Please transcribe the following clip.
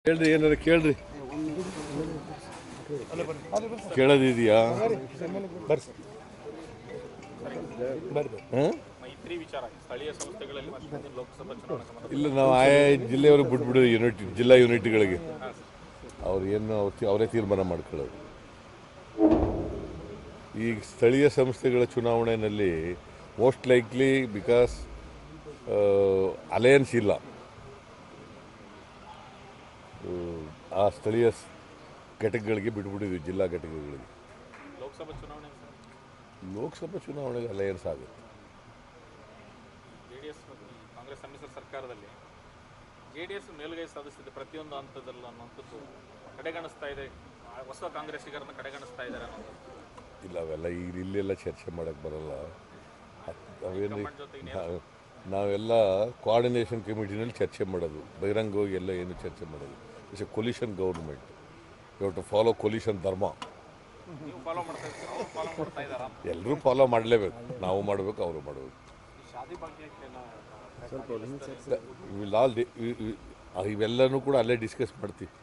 ಕೇಳ್ರಿ ಏನಾರ ಕೇಳ್ರಿ ಕೇಳೋದಿದೆಯಾ ಹಾಂ ಮೈತ್ರಿ ವಿಚಾರ ಸ್ಥಳೀಯ ಸಂಸ್ಥೆಗಳಲ್ಲಿ ಮತ್ತು ಮುಂದಿನ ಲೋಕಸಭಾ ಚುನಾವಣೆ ಸಂಬಂಧ ಇಲ್ಲ ನಾವು ಆಯಾ ಜಿಲ್ಲೆಯವರು ಬಿಟ್ಬಿಡೋದು ಯೂನಿಟ್ ಜಿಲ್ಲಾ ಯೂನಿಟ್ಗಳಿಗೆ ಅವ್ರು ಏನು ಅವ್ರು ತಿ- ಅವರೇ ತೀರ್ಮಾನ ಮಾಡ್ಕೊಳ್ಳೋದು ಈಗ ಸ್ಥಳೀಯ ಸಂಸ್ಥೆಗಳ ಚುನಾವಣೆಯಲ್ಲಿ ಮೋಸ್ಟ್ ಲೈಕ್ಲಿ ಬಿಕಾಸ್ ಅಲಯನ್ಸ್ ಇಲ್ಲ ಆ, ಆ ಸ್ಥಳೀಯ ಸ್- ಘಟಕಗಳಿಗೆ ಬಿಟ್ಬಿಟ್ಟಿದ್ವಿ ಜಿಲ್ಲಾ ಘಟಕಗಳಿಗೆ ಲೋಕಸಭಾ ಚುನಾವಣೆ ಸರ್ ಲೋಕಸಭಾ ಚುನಾವಣೆಗೆ ಅಲಯನ್ಸ್ ಆಗುತ್ತೆ ಜೆ ಡಿ ಎಸ್ ಮತ್ತು ಕಾಂಗ್ರೆಸ್ ಸಮ್ಮಿಶ್ರ ಸರ್ಕಾರದಲ್ಲಿ ಜೆ ಡಿ ಎಸ್ ಮೇಲುಗೈ ಸಾಧಿಸಿದೆ ಪ್ರತಿಯೊಂದು ಹಂತದಲ್ಲೂ ಅನ್ನುವಂಥದ್ದು ಕಡೆಗಣಿಸ್ತಾ ಇದೆ ಆ ಹೊಸ ಕಾಂಗ್ರೆಸ್ಸಿಗರನ್ನು ಕಡೆಗಣಿಸ್ತಾ ಇದ್ದಾರೆ ಅನ್ನೋದು ಇಲ್ಲ ಅವೆಲ್ಲ ಈಗ ಇಲ್ಲೆಲ್ಲ ಚರ್ಚೆ ಮಾಡೋಕ್ಕೆ ಬರಲ್ಲ ಅದ್- ಅವೇನು ಕಮಾಂಡ್ ಜೊತೆ ನಾ- ನಾವೆಲ್ಲ ಕೋಆರ್ಡಿನೇಷನ್ ಕಮಿಟಿನಲ್ಲಿ ಚರ್ಚೆ ಮಾಡೋದು ಬಹಿರಂಗವಾಗಿ ಎಲ್ಲ ಏನು ಚರ್ಚೆ ಮಾಡೋದು it's a coalition government you to follow coalition ಧರ್ಮ ನೀವು ಫಾಲೋ ಮಾಡ್ತಾ ಇದ್ದೀರಾ ಅವ್ರು ಫಾಲೋ ಮಾಡ್ತಾ ಇದ್ದಾರಾ ಎಲ್ಲರೂ ಫಾಲೋ ಮಾಡಲೇಬೇಕು ನಾವು ಮಾಡಬೇಕು ಅವರು ಮಾಡಬೇಕು ಶಾದಿ ಭಾಗ್ಯಕ್ಕೆಲ್ಲ ವಿಲ್ ಆಲ್ ಇವೆಲ್ಲನೂ ಕೂಡ ಅಲ್ಲೇ ಡಿಸ್ಕಸ್ ಮಾಡ್ತೀವಿ